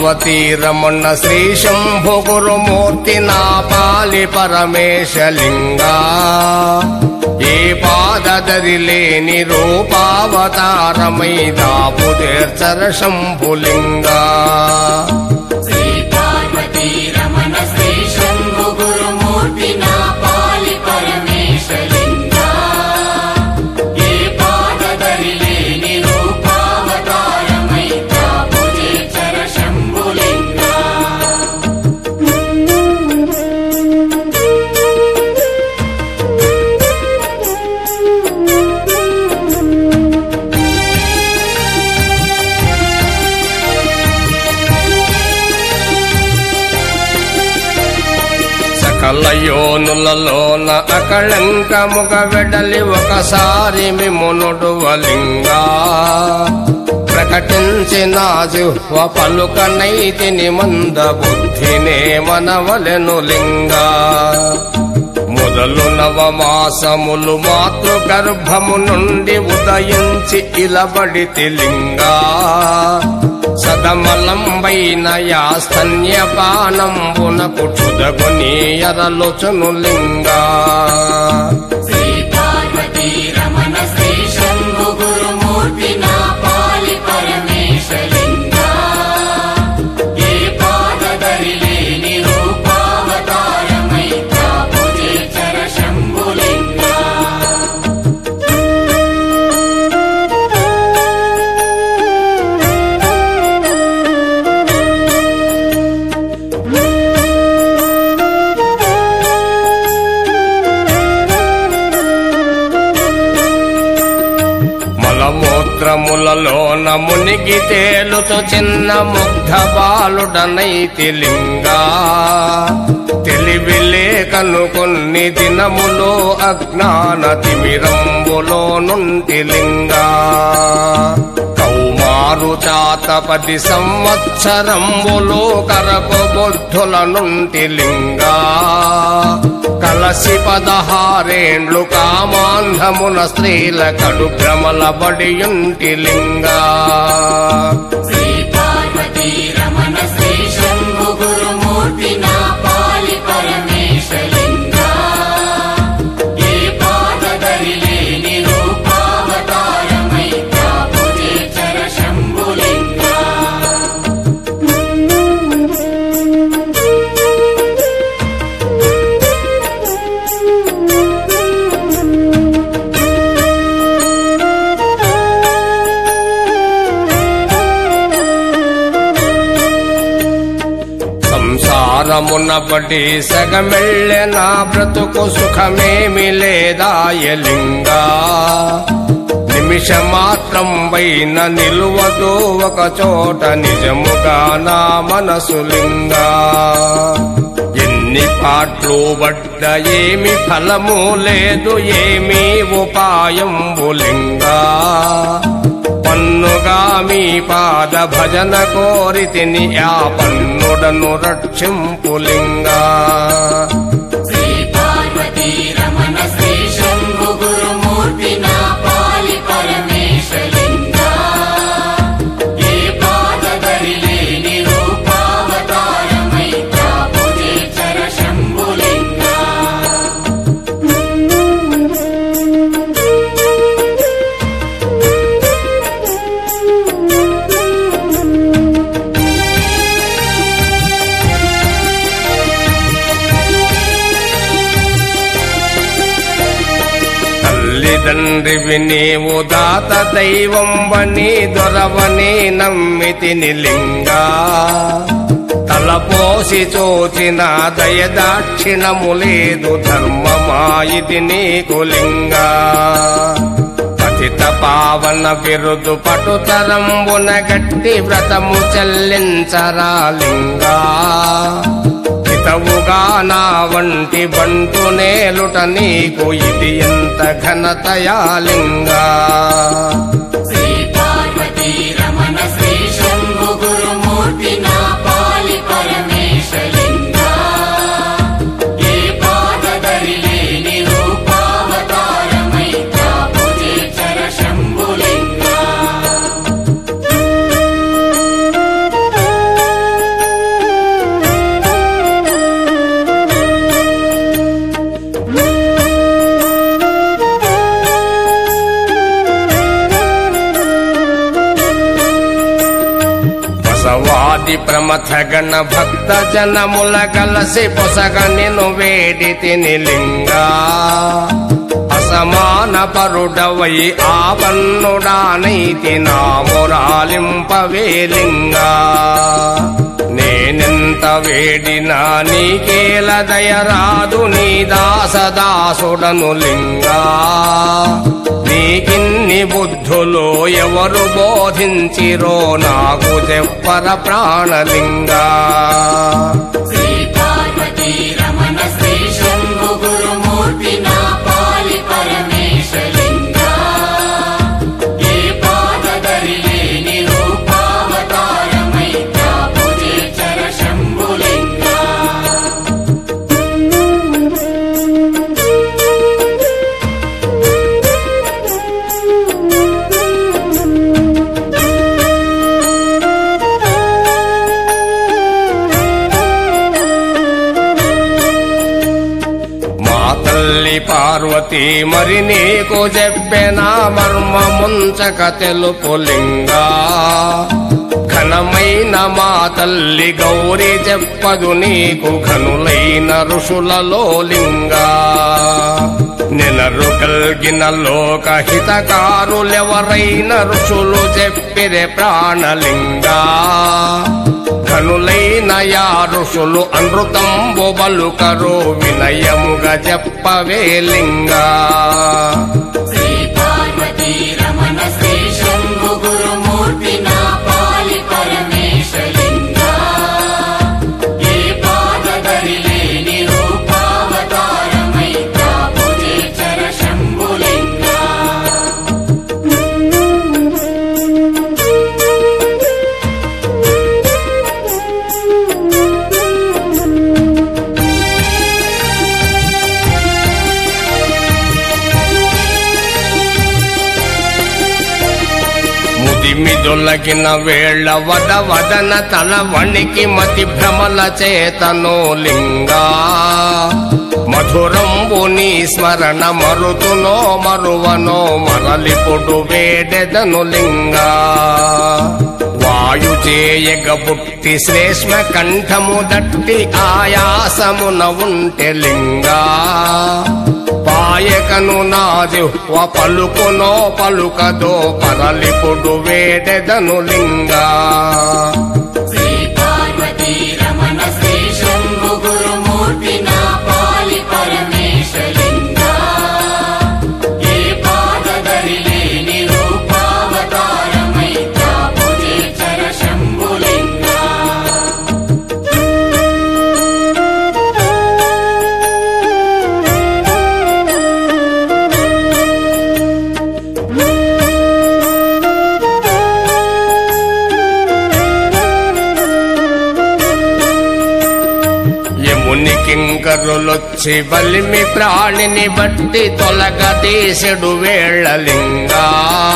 పార్వతీ రమణ శ్రీ శంభు గురుమూర్తి నా పాలి పరమేశలింగా ఏ పాదదరి లేని రూపావతారమై దాపు తీర్చర శంభులింగా శ్రీ పార్వతీ రమణ శ్రీ శంభు గురుమూర్తి నా పాలి పరమేశలింగా ఏ పాదదరి లేని రూపావతారమై తాపుజే చర శంభులింగా సకల యోనులలోన అకళంకముగ వెడలి ఒకసారి మిమునుడు వలింగా ప్రకటించిన జిహ్వ పలుకనైతిని మంద బుద్ధినే మనవలెను లింగా మొదలు నవమాసములు మాతృ గర్భము నుండి ఉదయించి ఇలబడితి లింగా సదమలంబైన యాస్తన్యపానంబునకు క్షుదగుని ఎరలుచును లింగా శ్రీ పార్వతీ రమణ శ్రీ శంభు గురుమూర్తి నా పాలి పరమేశలింగా ఏ పాదదరి లేని రూపావతారమై తాపుజే చర శంభులింగా మలమూత్రములలోన మునిగి తేలుతు చిన్న ముగ్ధ బాలుడనైతి లింగా తెలివి కనుకొన్ని దినములో అజ్ఞాన తిమిరంబులో నుండి లింగా కౌమారు చాత పది సంవత్సరంబులో కరకు బుద్ధుల నుండి లింగా కలసి పదహారేండ్లు కామాంధమున స్త్రీల కడు భ్రమల బడియుంటి లింగా శ్రీ పార్వతీ రమణ శ్రీ శంభు గురుమూర్తి నా పాలి పరమేశలింగా ఏ పాదదరి లేని రూపావతారమై తాపుజే చర శంభులింగా సంసారమున పడి సగమెళ్ళె నా బ్రతుకు సుఖమేమి లేదాయలింగా నిమిష మాత్రం పైన నిలువదు ఒక చోట నిజముగా నా మనసు లింగా ఎన్ని పాటలు పడ్డ ఏమి ఫలము లేదు ఏమీ ఉపాయం లింగా పన్నుగా మీ పాద భజన కోరితిని ఆ పన్నుడను రక్షింపులింగా శ్రీ పార్వతీ రమణ శ్రీ శంభు గురుమూర్తి నా పాలి పరమేశలింగా ఏ పాదదరి లేని రూపావతారమై తాపుజే చర శంభులింగా తల్లిదండ్రివి నీవు దాత దైవంబని దొరవని నమ్మితిని లింగా తలపోసి చూచిన దయదాక్షిణము లేదు ధర్మమాయిది నీకు లింగా పతిత పావన బిరుదు పటుతరంబున గట్టి వ్రతము చెల్లించరా లింగా హితవుగా నా వంటి బంటు నేలుట నీకు ఇది ఎంత ఘనతయాలింగా శ్రీ పార్వతీ రమణ శ్రీ శంభు గురుమూర్తి నా పాలి పరమేశలింగా ఏ పాదదరి లేని రూపావతారమై తాపుజే చర శంభులింగా ఉత్తవాది ప్రమథ గణ భక్త జనముల కలసి పొసగ నిను వేడి తిని లింగా అసమాన పరుడవై ఆపన్నుడానైతి నా మురాలింపవే లింగా నేనెంత వేడినా నీకేల దయరాదు నీ దాసదాసుడను లింగా నీకిన్ని బుద్ధులు ఎవరు బోధించిరో నాకు చెప్పర ప్రాణలింగా శ్రీ పార్వతీ రమణ శ్రీ శంభు గురుమూర్తి నా పాలి పరమేశలింగా ఏ పాదదరి లేని రూపావతారమై పూజే చర శంభులింగా మా తల్లి పార్వతి మరి నీకు చెప్పెనా మర్మముంచక తెలుపు లింగా ఘనమైన మా తల్లి గౌరి చెప్పదు నీకు ఘనులైన ఋషులలో లింగా నెలరు కల్గిన లోక హితకారులెవరైన ఋషులు చెప్పిరే ప్రాణలింగా ఘనులైన యా ఋషులు అనృతంబు బలుకరు వినయముగా చెప్పవే లింగా శ్రీ పార్వతీ రమణ శ్రీ శంభు గురుమూర్తి నా పాలి పరమేశలింగా ఏ పాదదరి లేని రూపావతారమై పూజే చర శంభులింగా ముదిమిదొలగిన వేళ వద వదన తల వణికి మతి భ్రమల చేతనో లింగా మధురంబు నీ స్మరణ మరుతునో మరువనో మరలిపుడు వేడెదను లింగా వాయు చేయగ పుట్టి శ్రేష్మ కంఠము దట్టి ఆయాసమున ఉంటె లింగా పాయకను నాది పలుకునో పలుకదో పరలిపుడు వేడెదను లింగా శ్రీ పార్వతీ రమణ శ్రీ శంభు గురుమూర్తి నా పాలి పరమేశలింగా ఏ పాదదరి లేని రూపావతారమై పూజే చర శంభులింగా యముని కింకరులొచ్చి బలిమి ప్రాణిని బట్టి తొలగ తీసెడు వేళలింగా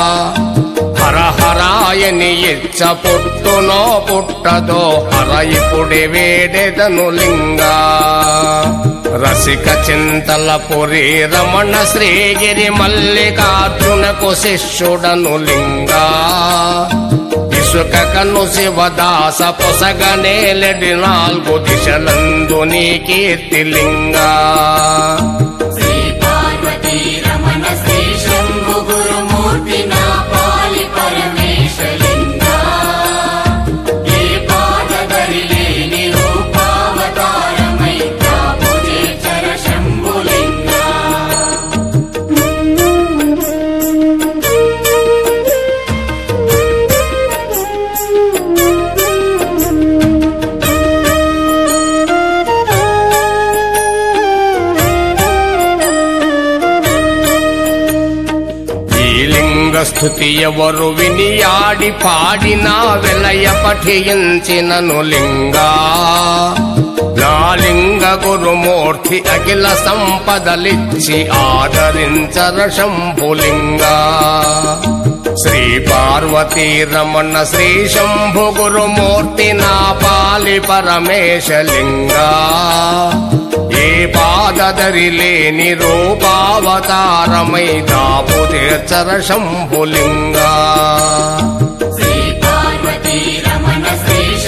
హరహరాయని ఇచ్చ పుట్టునో పుట్టదో హర ఇప్పుడి వేడెదను లింగా రసిక చింతల పురి రమణ శ్రీగిరి మల్లికార్జునకు శిష్యుడను లింగా ఇసుక కను శివదాస పొసగనేలెడి నాలుగు దిశలందు నీ కీర్తిలింగా శ్రీ పార్వతీ రమణ శ్రీ శంభు గురుమూర్తి నా పాలి పరమేశలింగా ఏ పాదదరి లేని రూపావతారమై పూజే చర శంభులింగా ఈ లింగ స్థుతి ఎవరు వినియాడి పాడినా వెలయ పఠించినను లింగా నా లింగ గురుమూర్తి అఖిల సంపదలిచ్చి ఆదరించర శంభులింగా శ్రీ పార్వతీ రమణ శ్రీ శంభు గురుమూర్తి నా పాలి పరమేశలింగా ఏ పాదదరి లేని రూపావతారమై దాపు తీర్చర శంభులింగా శ్రీ పార్వతీ రమణ శ్రీ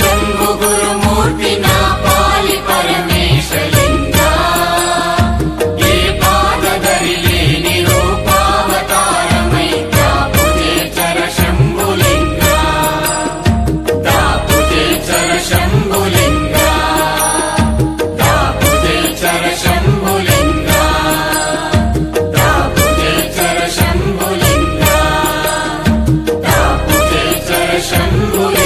శంభువే